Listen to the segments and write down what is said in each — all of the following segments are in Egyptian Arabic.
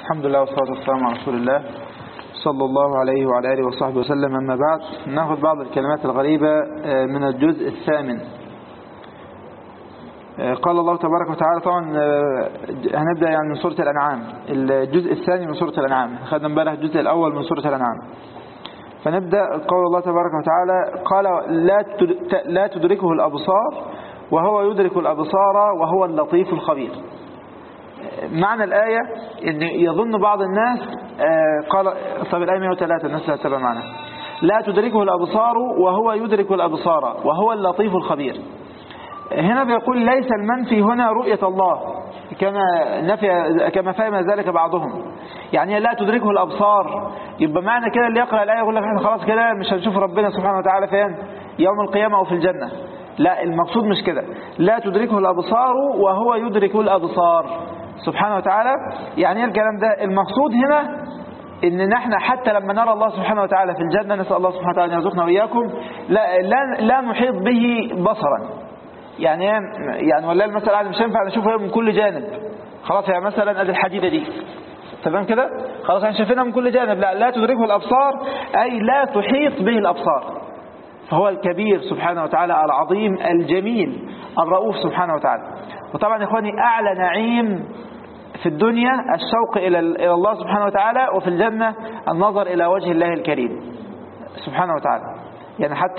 الحمد لله والصلاة والسلام على رسول الله صلى الله عليه وعلى آله وصحبه وسلم أما بعد نأخذ بعض الكلمات الغريبة من الجزء الثامن قال الله تبارك وتعالى طبعا هنبدأ يعني من سورة الأنعام الجزء الثاني من سورة الأنعام خدنا امبارح الجزء الأول من سورة الأنعام فنبدأ قول الله تبارك وتعالى قال لا لا تدركه الأبصار وهو يدرك الأبصار وهو اللطيف الخبير معنى الآية ان يظن بعض الناس قال طب الآية 103 الناس لا تتابع معنا لا تدركه الأبصار وهو يدرك الأبصار وهو اللطيف الخبير هنا بيقول ليس المنفي هنا رؤية الله كما نفي كما فهم ذلك بعضهم يعني لا تدركه الأبصار يبقى معنى كده اللي يقرأ الآية يقول لك احنا خلاص كده مش هنشوف ربنا سبحانه وتعالى فين يوم القيامة أو في الجنة لا المقصود مش كده لا تدركه الأبصار وهو يدرك الأبصار سبحانه وتعالى يعني ايه الكلام ده المقصود هنا ان نحن حتى لما نرى الله سبحانه وتعالى في الجنة نسأل الله سبحانه وتعالى ان يرزقنا وإياكم لا, لا, لا نحيط به بصرا يعني يعني ولا المثل قاعد مش هينفع نشوفه من كل جانب خلاص يعني مثلا ادي الحديدة دي تمام كده خلاص احنا شايفينها من كل جانب لا لا تدركه الأبصار أي لا تحيط به الأبصار فهو الكبير سبحانه وتعالى العظيم الجميل الرؤوف سبحانه وتعالى وطبعا يا اخواني أعلى نعيم في الدنيا الشوق إلى إلى الله سبحانه وتعالى وفي الجنة النظر إلى وجه الله الكريم سبحانه وتعالى يعني حتى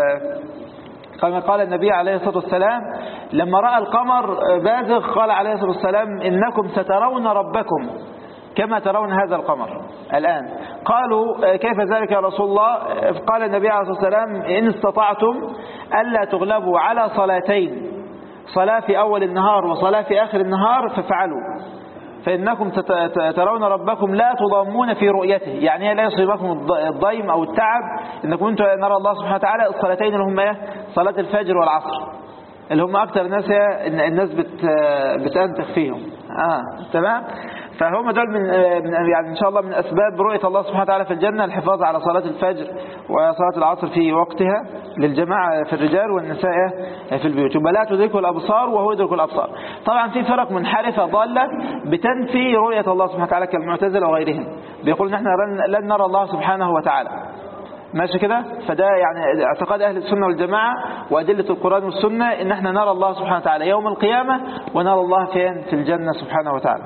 كما قال النبي عليه الصلاة والسلام لما رأى القمر بازغ قال عليه الصلاة والسلام إنكم سترون ربكم كما ترون هذا القمر الآن قالوا كيف ذلك يا رسول الله قال النبي عليه الصلاة والسلام إن استطعتم ألا تغلبوا على صلاتين صلاة في أول النهار وصلاة في آخر النهار ففعلوا فإنكم ترون ربكم لا تضامون في رؤيته يعني لا يصيبكم الضيم أو التعب إنكم أنتم نرى الله سبحانه وتعالى الصلاتين اللي هم صلاة الفجر والعصر اللي هم أكثر الناس الناس بت بتنتخ فيهم آه تمام فهم دول من يعني إن شاء الله من أسباب رؤية الله سبحانه وتعالى في الجنة الحفاظ على صلاة الفجر وصلاة العصر في وقتها للجماعة في الرجال والنساء في البيوت يبقى لا تدركه الأبصار وهو يدرك الأبصار طبعا في فرق منحرفة ضالة بتنفي رؤية الله سبحانه وتعالى كالمعتزلة وغيرهم بيقول نحن لن نرى الله سبحانه وتعالى ماشي كده فده يعني اعتقاد أهل السنة والجماعة وأدلة القرآن والسنة إن احنا نرى الله سبحانه وتعالى يوم القيامة ونرى الله فين في الجنة سبحانه وتعالى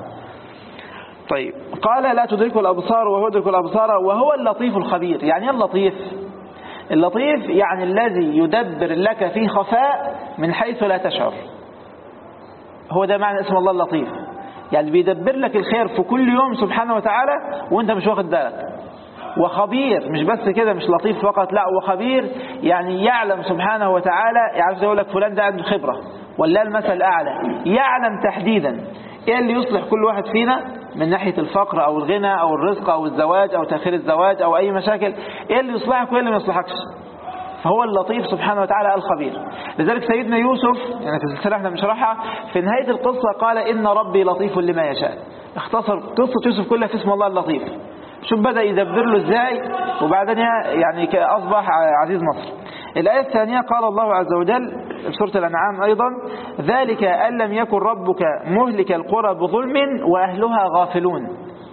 طيب قال لا تدرك الأبصار وهو يدرك الأبصار وهو اللطيف الخبير يعني اللطيف اللطيف يعني الذي يدبر لك في خفاء من حيث لا تشعر هو ده معنى اسم الله اللطيف يعني بيدبر لك الخير في كل يوم سبحانه وتعالى وانت مش واخد بالك وخبير مش بس كده مش لطيف فقط لا وخبير يعني يعلم سبحانه وتعالى يعرف يقول لك فلان ده عنده خبرة ولا المثل الأعلى يعلم تحديدا ايه اللي يصلح كل واحد فينا من ناحية الفقر او الغنى او الرزق او الزواج او تأخير الزواج او اي مشاكل ايه اللي يصلحك وايه اللي ما يصلحكش فهو اللطيف سبحانه وتعالى الخبير لذلك سيدنا يوسف يعني في السلسلة احنا بنشرحها في نهاية القصة قال ان ربي لطيف لما يشاء اختصر قصة يوسف كلها في اسم الله اللطيف شوف بدأ يدبر له ازاي وبعدين يعني اصبح عزيز مصر الآية الثانية قال الله عز وجل في سورة الأنعام أيضا ذلك أن لم يكن ربك مهلك القرى بظلم وأهلها غافلون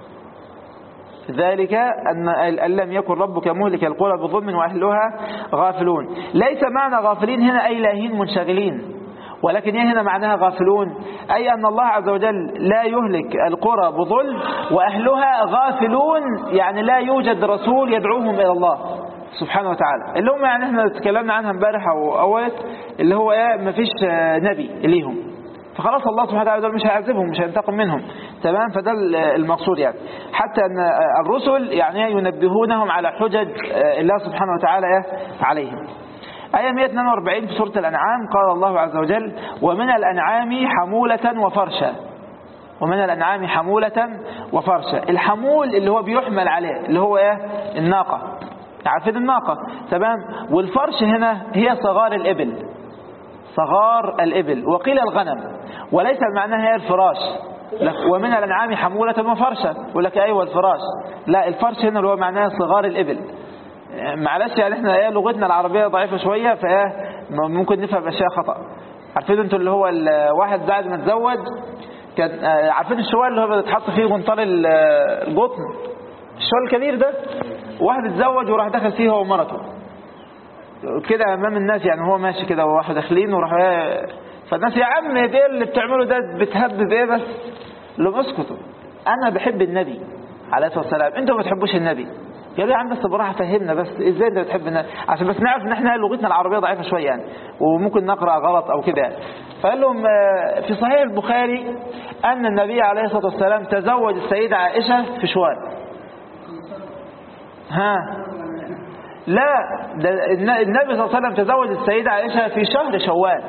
ذلك أن لم يكن ربك مهلك القرى بظلم وأهلها غافلون ليس معنى غافلين هنا أي لاهين منشغلين ولكن ايه هنا معناها غافلون أي أن الله عز وجل لا يهلك القرى بظلم وأهلها غافلون يعني لا يوجد رسول يدعوهم إلى الله سبحانه وتعالى اللي هم يعني احنا اتكلمنا عنها امبارح او اول اللي هو ايه مفيش نبي ليهم فخلاص الله سبحانه وتعالى دول مش هيعذبهم مش هينتقم منهم تمام فده المقصود يعني حتى ان الرسل يعني ينبهونهم على حجج الله سبحانه وتعالى عليهم آية 142 في سورة الأنعام قال الله عز وجل ومن الأنعام حمولة وفرشا ومن الأنعام حمولة وفرشا الحمول اللي هو بيحمل عليه اللي هو ايه الناقة عارفين الناقة تمام والفرش هنا هي صغار الإبل صغار الإبل وقيل الغنم وليس المعنى هي الفراش ومن الأنعام حمولة وفرشا يقول لك أيوة الفراش لا الفرش هنا اللي هو معناه صغار الإبل معلش يعني احنا ايه لغتنا العربية ضعيفة شوية فايه ممكن نفهم أشياء خطأ عارفين انتوا اللي هو الواحد بعد ما تزوج كان آه، عارفين الشوال اللي هو بيتحط فيه منطار ال- آه، القطن الشوال الكبير ده واحد اتزوج وراح دخل فيه هو ومرته كده امام الناس يعني هو ماشي كده وراحوا داخلين وراح فالناس يا عم ايه اللي بتعمله ده بتهبب ايه بس لهم اسكتوا انا بحب النبي عليه الصلاه والسلام انتوا ما بتحبوش النبي يا يا عم بس براحه فهمنا بس ازاي انت بتحب النبي عشان بس نعرف ان احنا لغتنا العربيه ضعيفه شويه يعني وممكن نقرا غلط او كده يعني. فقال لهم آه، في صحيح البخاري ان النبي عليه الصلاه والسلام تزوج السيده عائشه في شوال ها لا ده الن- النبي صلى الله عليه وسلم تزوج السيدة عائشة في شهر شوال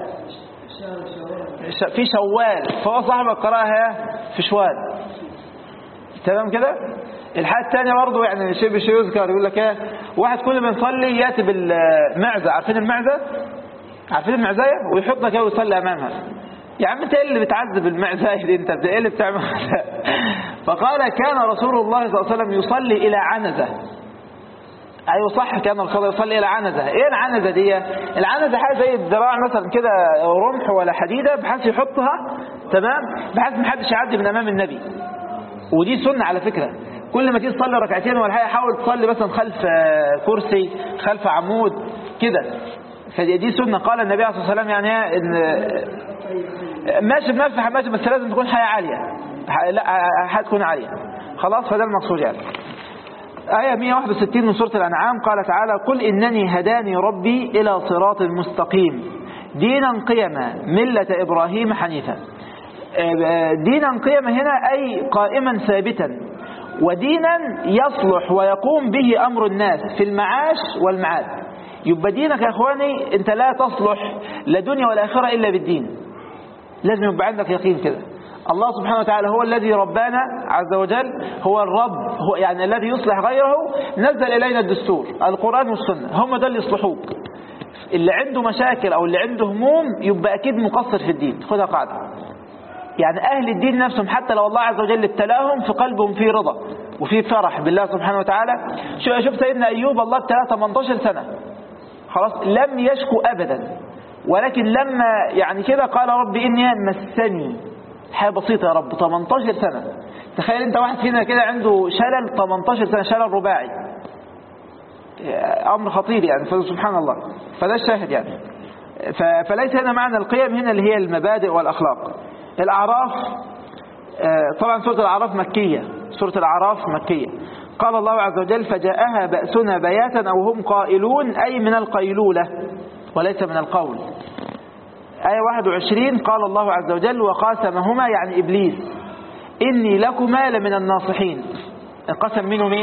ش- في شوال فهو صاحب القراءة في شوال تمام كده الحاجة الثانية برضه يعني شيء بشيء يذكر يقول لك ايه واحد كل ما يصلي ياتي بالمعزة عارفين المعزة عارفين المعزاية ويحط كده ويصلي امامها يا عم انت ايه اللي بتعذب المعزاية دي انت ايه اللي بتعمل فقال كان رسول الله صلى الله عليه وسلم يصلي الى عنزة ايوه صح كان الخضر يصلي الى عنزه ايه العنزه دي العنزه حاجه زي الذراع مثلا كده رمح ولا حديده بحيث يحطها تمام بحيث ما حدش يعدي من امام النبي ودي سنه على فكره كل ما تيجي تصلي ركعتين ولا حاجه حاول تصلي مثلا خلف آه، كرسي خلف عمود كده فدي سنه قال النبي عليه الصلاه والسلام يعني إيه ان آه، ماشي بنفسها ماشي بس لازم تكون حياه عاليه ح- لا هتكون عاليه خلاص فده المقصود يعني آية 161 من سورة الأنعام قال تعالى قل إنني هداني ربي إلى صراط مستقيم دينا قيما ملة إبراهيم حنيفا آه، دينا قيما هنا أي قائما ثابتا ودينا يصلح ويقوم به أمر الناس في المعاش والمعاد يبقى دينك يا أخواني أنت لا تصلح لا دنيا ولا آخرة إلا بالدين لازم يبقى عندك يقين كده الله سبحانه وتعالى هو الذي ربانا عز وجل هو الرب هو يعني الذي يصلح غيره نزل إلينا الدستور القرآن والسنة هم ده اللي يصلحوك اللي عنده مشاكل أو اللي عنده هموم يبقى أكيد مقصر في الدين خدها قاعدة يعني أهل الدين نفسهم حتى لو الله عز وجل ابتلاهم في قلبهم في رضا وفي فرح بالله سبحانه وتعالى شوف شوف سيدنا أيوب الله ابتلاه 18 سنة خلاص لم يشكو أبدا ولكن لما يعني كده قال رب إني مسني حاجة بسيطة يا رب 18 سنة تخيل انت واحد فينا كده عنده شلل 18 سنة شلل رباعي أمر خطير يعني فسبحان الله فده الشاهد يعني ف- فليس هنا معنى القيم هنا اللي هي المبادئ والأخلاق الأعراف آه، طبعا سورة الأعراف مكية سورة الأعراف مكية قال الله عز وجل فجاءها بأسنا بياتا أو هم قائلون أي من القيلولة وليس من القول آية 21 قال الله عز وجل وقاسمهما يعني إبليس إني لكما لمن الناصحين القسم منه مين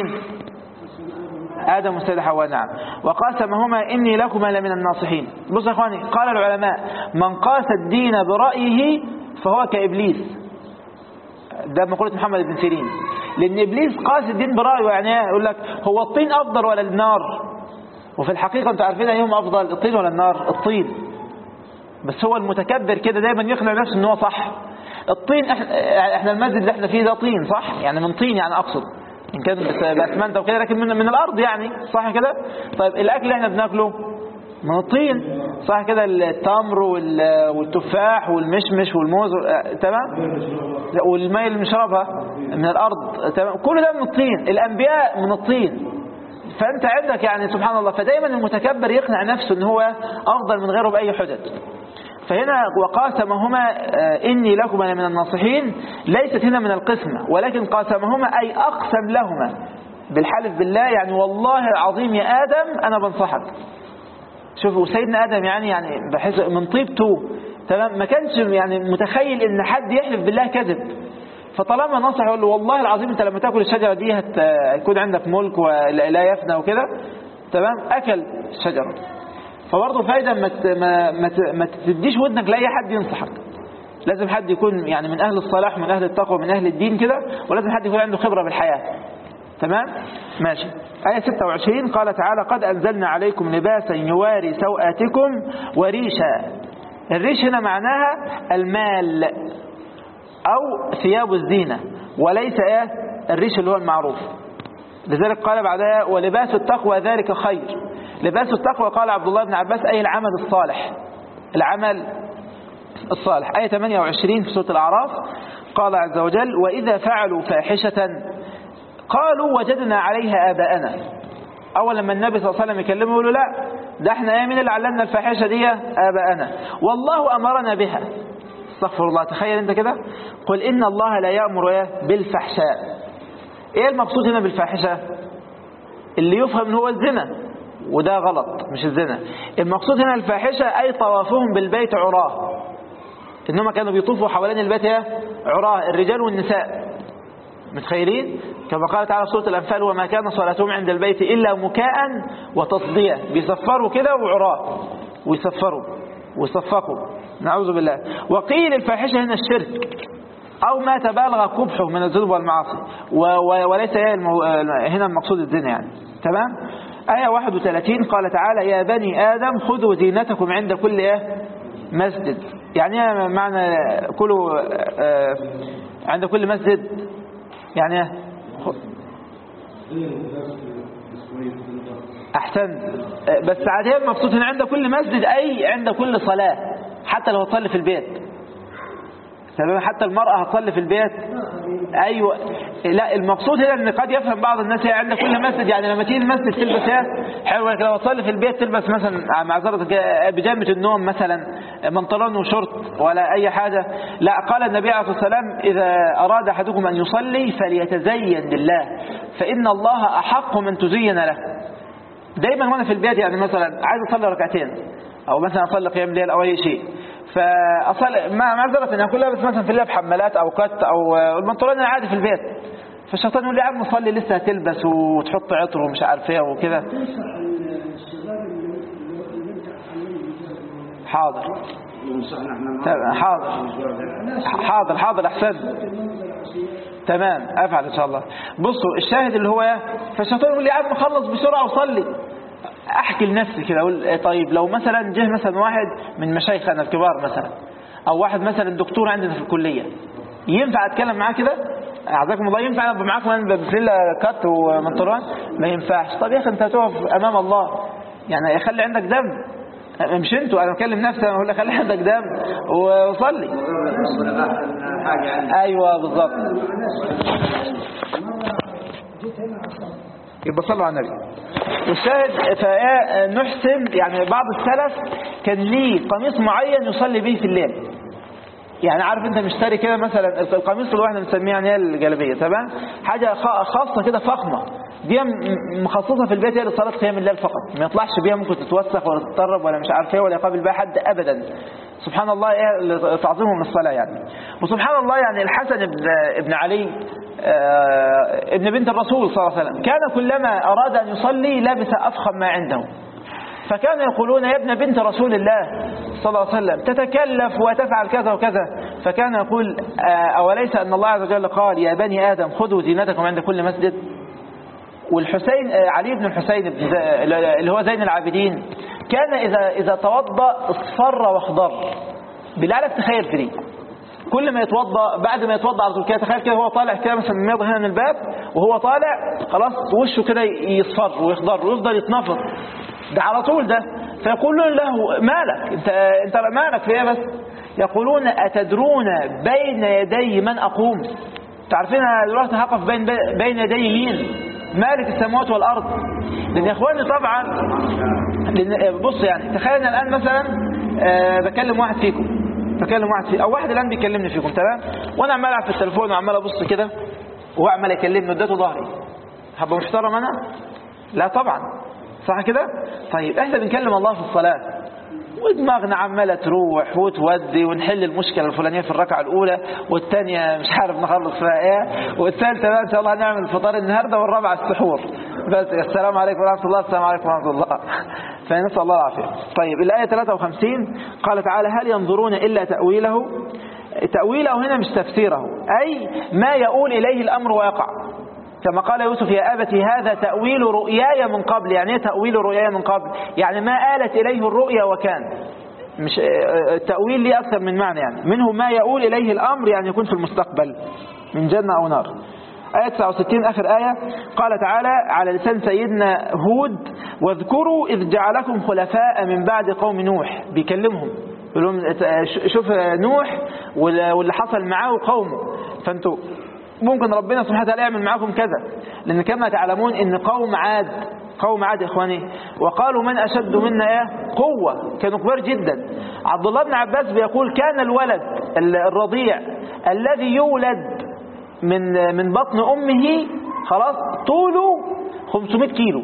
آدم والسيدة حواء نعم وقاسمهما إني لكما لمن الناصحين بصوا يا إخواني قال العلماء من قاس الدين برأيه فهو كإبليس ده مقولة محمد بن سيرين لأن إبليس قاس الدين برأيه يعني إيه؟ يقول لك هو الطين أفضل ولا النار وفي الحقيقة أنتوا عارفين أيهم أفضل الطين ولا النار الطين بس هو المتكبر كده دايما يقنع نفسه ان هو صح الطين احنا, احنا المسجد اللي احنا فيه ده طين صح يعني من طين يعني اقصد ان كان بس- باسمنت وكده لكن من, من الارض يعني صح كده طيب الاكل اللي احنا بناكله من الطين صح كده التمر وال- والتفاح والمشمش والموز اه، تمام والماء اللي بنشربها من الارض تمام كل ده من الطين الانبياء من الطين فانت عندك يعني سبحان الله فدايما المتكبر يقنع نفسه ان هو افضل من غيره باي حجج فهنا وقاسمهما آه، إني لكما من الناصحين ليست هنا من القسمة ولكن قاسمهما أي أقسم لهما بالحلف بالله يعني والله العظيم يا آدم أنا بنصحك شوفوا سيدنا آدم يعني يعني بحس من طيبته تمام ما كانش يعني متخيل إن حد يحلف بالله كذب فطالما نصح يقول له والله العظيم انت لما تاكل الشجره دي هت- هيكون عندك ملك ولا لا يفنى وكده تمام اكل الشجره فبرضه فايدة ما ت- ما ما ت- ما تديش ودنك لأي حد ينصحك لازم حد يكون يعني من أهل الصلاح من أهل التقوى من أهل الدين كده ولازم حد يكون عنده خبرة بالحياة تمام ماشي آية 26 قال تعالى قد أنزلنا عليكم لباسا يواري سوآتكم وريشا الريش هنا معناها المال أو ثياب الزينة وليس إيه الريش اللي هو المعروف لذلك قال بعدها ولباس التقوى ذلك خير لباس التقوى قال عبد الله بن عباس أي العمل الصالح العمل الصالح آية 28 في سورة الأعراف قال عز وجل وإذا فعلوا فاحشة قالوا وجدنا عليها آباءنا أول لما النبي صلى الله عليه وسلم يكلمه يقول له لا ده احنا ايه من اللي علمنا الفاحشة دي آباءنا والله أمرنا بها استغفر الله تخيل انت كده قل إن الله لا يأمر ايه بالفحشاء ايه المقصود هنا بالفاحشة اللي يفهم هو الزنا وده غلط مش الزنا المقصود هنا الفاحشة أي طوافهم بالبيت عراه إنهم كانوا بيطوفوا حوالين البيت ايه عراه الرجال والنساء متخيلين كما قال تعالى سورة الأنفال وما كان صلاتهم عند البيت إلا مكاء وتصدية بيصفروا كده وعراه ويصفروا ويصفقوا نعوذ بالله وقيل الفاحشة هنا الشرك أو ما تبالغ قبحه من الذنوب والمعاصي و- و- وليس هي المو... هنا المقصود الزنا يعني تمام آية 31 قال تعالى يا بني آدم خذوا زينتكم عند كل إيه؟ مسجد يعني ايه معنى كلوا آه، عند كل مسجد يعني ايه؟ خ- أحسن بس عاديا مقصود هنا عند كل مسجد أي عند كل صلاة حتى لو تصلي في البيت تمام حتى المرأة هتصلي في البيت أيوة لا المقصود هنا ان قد يفهم بعض الناس هي عند كل مسجد يعني لما تيجي المسجد تلبس ايه حلوة لكن لو تصلي في البيت تلبس مثلا معذرة بيجامة النوم مثلا منطلون وشورت ولا أي حاجة لا قال النبي عليه الصلاة والسلام إذا أراد أحدكم أن يصلي فليتزين لله فإن الله أحق من تزين له دايما وانا في البيت يعني مثلا عايز اصلي ركعتين او مثلا اصلي قيام ليل او اي شيء فاصلي ما معذره ان اكون لابس مثلا في الليل بحمالات او كت او البنطلون العادي في البيت فالشيطان يقول لي يا عم صلي لسه هتلبس وتحط عطر ومش عارف ايه وكده حاضر تمام، حاضر حاضر حاضر احسن تمام افعل ان شاء الله بصوا الشاهد اللي هو إيه؟ فالشيطان يقول لي يا عم خلص بسرعه وصلي احكي لنفسي كده اقول إيه طيب لو مثلا جه مثلا واحد من مشايخنا الكبار مثلا او واحد مثلا دكتور عندنا في الكليه ينفع اتكلم معاه كده اعزكم الله ينفع ابقى معاكم انا بفريلا كات ومنطران ما ينفعش طب يا اخي انت هتقف امام الله يعني يخلي عندك دم مش انتوا انا بكلم نفسي انا بقول لك خلي عندك دم وصلي ايوه بالظبط يبقى صلوا على النبي والشاهد فنحسن يعني بعض السلف كان ليه قميص معين يصلي به في الليل يعني عارف انت مشتري كده مثلا القميص اللي احنا بنسميه يعني هي الجلابيه تمام حاجه خ- خاصه كده فخمه دي م- مخصصه في البيت هي لصلاه قيام الليل فقط ما يطلعش بيها ممكن تتوسخ ولا تتطرب ولا مش عارف ايه ولا يقابل بها حد ابدا سبحان الله ايه تعظيمهم للصلاه يعني وسبحان الله يعني الحسن ابن ابن علي آه، ابن بنت الرسول صلى الله عليه وسلم كان كلما اراد ان يصلي لبس افخم ما عنده فكانوا يقولون يا ابن بنت رسول الله صلى الله عليه وسلم تتكلف وتفعل كذا وكذا فكان يقول آه، أوليس أن الله عز وجل قال يا بني آدم خذوا زينتكم عند كل مسجد والحسين آه، علي بن الحسين بن زي- اللي هو زين العابدين كان إذا إذا توضأ اصفر واخضر بالله عليك تخيل في دي كل ما يتوضا بعد ما يتوضا على طول كده تخيل كده هو طالع كده مثلا من هنا من الباب وهو طالع خلاص وشه كده يصفر ويخضر ويفضل يتنفض ده على طول ده فيقولون له مالك انت انت مالك في ايه بس يقولون اتدرون بين يدي من اقوم تعرفين انا دلوقتي هقف بين بين يدي مين مالك السماوات والارض لان يا اخواني طبعا لان بص يعني تخيل ان الان مثلا آه، بكلم واحد فيكم بكلم واحد فيكم او واحد الان بيكلمني فيكم تمام وانا عمال العب في التليفون وعمال ابص كده وهو عمال يكلمني اديته ظهري هبقى محترم انا لا طبعا صح كده طيب احنا بنكلم الله في الصلاه ودماغنا عماله تروح وتودي ونحل المشكله الفلانيه في الركعه الاولى والثانيه مش عارف نخلص فيها ايه والثالثه بقى ان شاء الله هنعمل الفطار النهارده والرابعه السحور بس السلام عليكم ورحمه الله السلام عليكم ورحمه الله فنسال الله العافيه طيب الايه 53 قال تعالى هل ينظرون الا تاويله تاويله هنا مش تفسيره اي ما يؤول اليه الامر ويقع كما قال يوسف يا أبت هذا تأويل رؤياي من قبل يعني ايه تأويل رؤياي من قبل يعني ما آلت إليه الرؤيا وكان مش التأويل ليه أكثر من معنى يعني منه ما يؤول إليه الأمر يعني يكون في المستقبل من جنة أو نار آية 69 آخر آية قال تعالى على لسان سيدنا هود واذكروا إذ جعلكم خلفاء من بعد قوم نوح بيكلمهم يقول لهم شوف نوح واللي حصل معاه وقومه فانتوا ممكن ربنا سبحانه وتعالى يعمل معاكم كذا لأن كما تعلمون ان قوم عاد قوم عاد إخواني وقالوا من أشد منا إيه قوة كانوا كبار جدا عبد الله بن عباس بيقول كان الولد الرضيع الذي يولد من من بطن أمه خلاص طوله 500 كيلو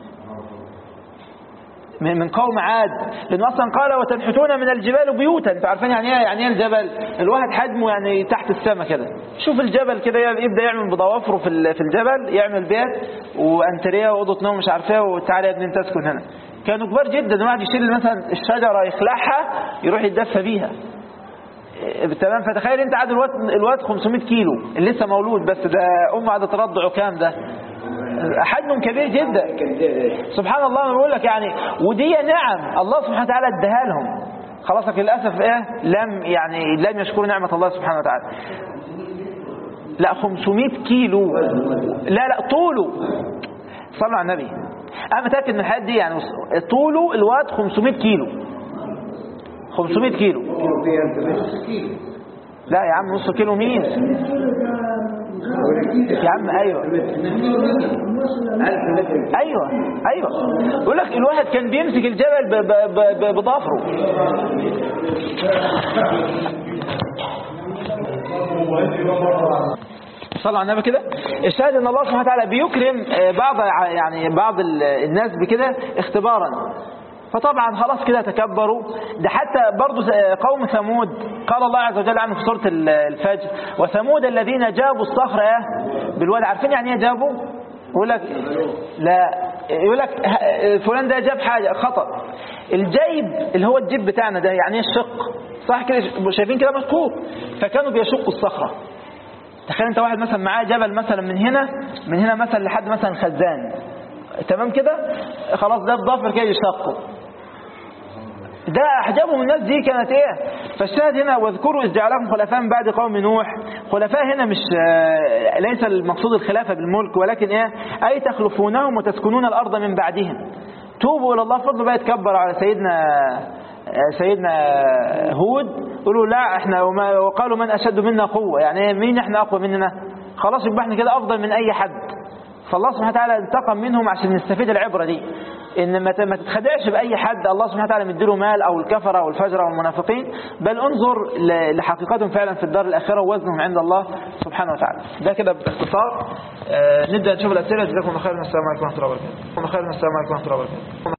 من قوم عاد لأنه أصلا قال وتنحتون من الجبال بيوتا انتوا عارفين يعني ايه يعني ايه الجبل الواحد حجمه يعني تحت السماء كده شوف الجبل كده يبدأ يعمل بضوافره في في الجبل يعمل بيت وانتريه واوضه نوم مش عارفاه وتعالى يا ابني انت اسكن هنا كانوا كبار جدا الواحد يشيل مثلا الشجرة يخلعها يروح يتدفى بيها تمام فتخيل انت عاد الواد الواد 500 كيلو اللي لسه مولود بس ده امه قاعده ترضعه كام ده حجم كبير جدا سبحان الله انا بقول لك يعني ودي نعم الله سبحانه وتعالى اداها لهم خلاص لكن للاسف ايه لم يعني لم يشكروا نعمه الله سبحانه وتعالى لا 500 كيلو لا لا طوله صلوا على النبي انا متاكد من الحاجات دي يعني طوله الواد 500 كيلو 500 كيلو لا يا عم نص كيلو مين يا عم ايوه ايوه ايوه يقول لك الواحد كان بيمسك الجبل بضافره صلى على النبي كده الشاهد ان الله سبحانه وتعالى بيكرم بعض يعني بعض الناس بكده اختبارا فطبعا خلاص كده تكبروا ده حتى برضو قوم ثمود قال الله عز وجل عنه في سورة الفجر وثمود الذين جابوا الصخرة بالواد عارفين يعني ايه جابوا يقول لك لا يقول لك فلان ده جاب حاجة خطأ الجيب اللي هو الجيب بتاعنا ده يعني ايه الشق صح كده شايفين كده مشكوك فكانوا بيشقوا الصخرة تخيل انت واحد مثلا معاه جبل مثلا من هنا من هنا مثلا لحد مثلا خزان تمام كده خلاص ده الضفر كده يشقه ده احجابهم الناس دي كانت ايه فالشاهد هنا واذكروا اذ جعلكم خلفاء من بعد قوم نوح خلفاء هنا مش ليس المقصود الخلافة بالملك ولكن ايه اي تخلفونهم وتسكنون الارض من بعدهم توبوا الى الله فضل بقى يتكبر على سيدنا سيدنا هود يقولوا لا احنا وما وقالوا من اشد منا قوة يعني مين احنا اقوى مننا خلاص يبقى احنا كده افضل من اي حد فالله سبحانه وتعالى انتقم منهم عشان نستفيد العبرة دي ان ما تتخدعش بأي حد الله سبحانه وتعالى مديله مال او الكفرة او الفجرة او المنافقين بل انظر لحقيقتهم فعلا في الدار الآخرة ووزنهم عند الله سبحانه وتعالى ده كده باختصار آه نبدأ نشوف الأسئلة جزاكم الله خير السلام عليكم ورحمة الله وبركاته خير السلام عليكم ورحمة الله وبركاته